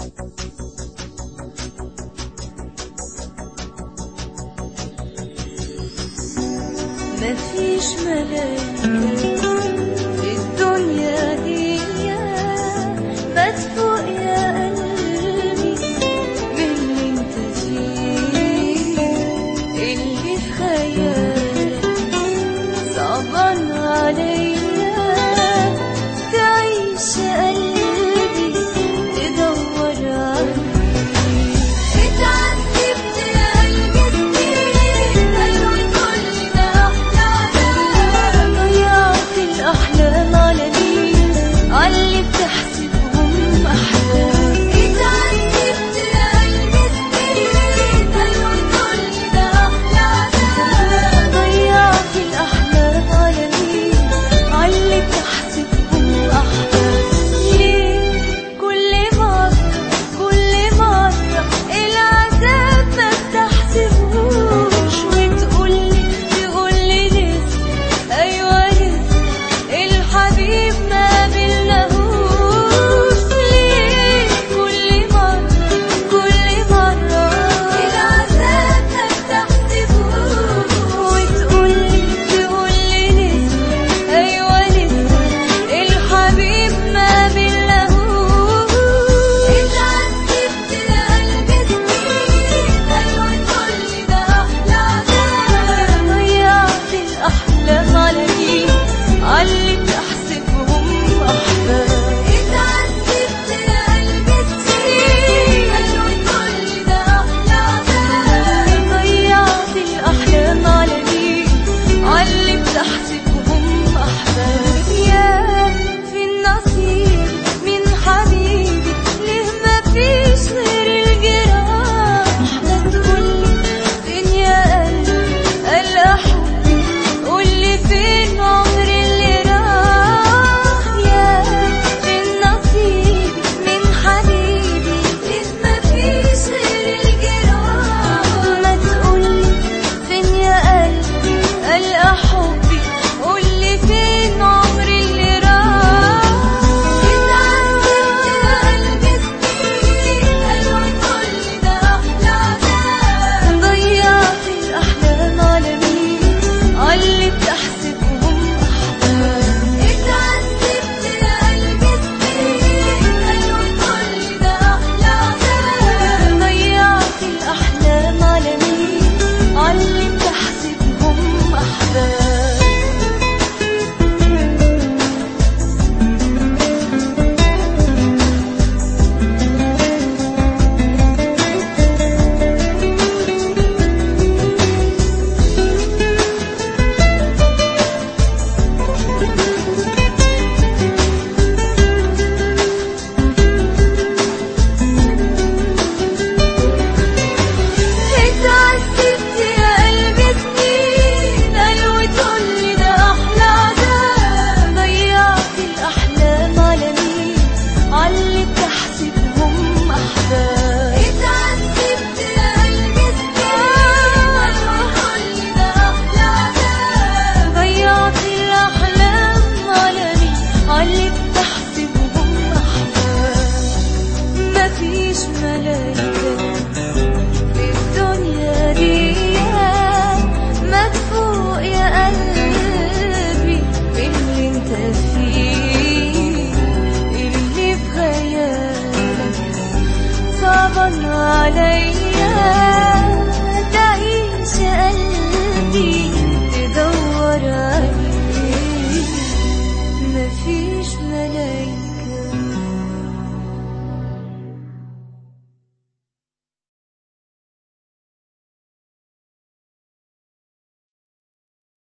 مفيش ملايكة في الدنيا دي مدفوق يا قلبي من اللي انت فيه اللي في خيالك صعبان عليا تعيش قلبي تدور عليه اتعذبت يا قلبي سنين قالوا كل ده احلام ضيعت الاحلام على مين علي بتحسبهم احلام اتعذبت يا قلبي سنين قالوا كل ده احلام ضيعت الاحلام على مين علي بتحسبهم احلام ليه كل مرة كل مرة العذاب ما بتحسبوش وتقولي تقولي لسه أيوة لسه الحبيب ما قابلناهوش ليه كل مرة كل مرة العذاب ما بتحسبوش وتقولي تقولي لسه أيوة لسه الحبيب ما قابلناهوش اتعذبت يا قلبي سنين أيوة كل ده أحلام ضيعت الأحلام على مين علي بتحسبهم أحلام اتعذبت يا قلبي سنين أيوة كل ده أحلام ضيعت الأحلام على مين علي بتحسبهم أحلام يا في النصيب من حبيبي ليه ما فيش غير الجراح ما تقولي فين يا قلبي قلق حبي قولي فين عمري اللي راح يا في النصيب من حبيبي ليه ما فيش غير الجراح ما تقولي فين يا قلبي قلق حبي قولي فين عمري اللي راح اتعذبت يا قلبي سنين قالوا كل ده أحلام ضيعت الأحلام على مين علي بتحسبهم أحلام اتعذبت يا قلبي سنين قالوا كل ده أحلام ضيعت الأحلام على مين علي بتحسبهم أحلام اتعذبت يا قلبي سنين قالوا تقولي ده أحلى عذاب ضيعت الأحلام على مين علي بتحسبهم أحباب اتعذبت يا قلبي سنين قالوا تقولي ده أحلى عذاب ضيعت الأحلام على مين علي بتحسبهم أحباب مفيش ملايكة في الدنيا دي مدفوق يا قلبي باللي انت فيه اللي في خيالك صعبان عليا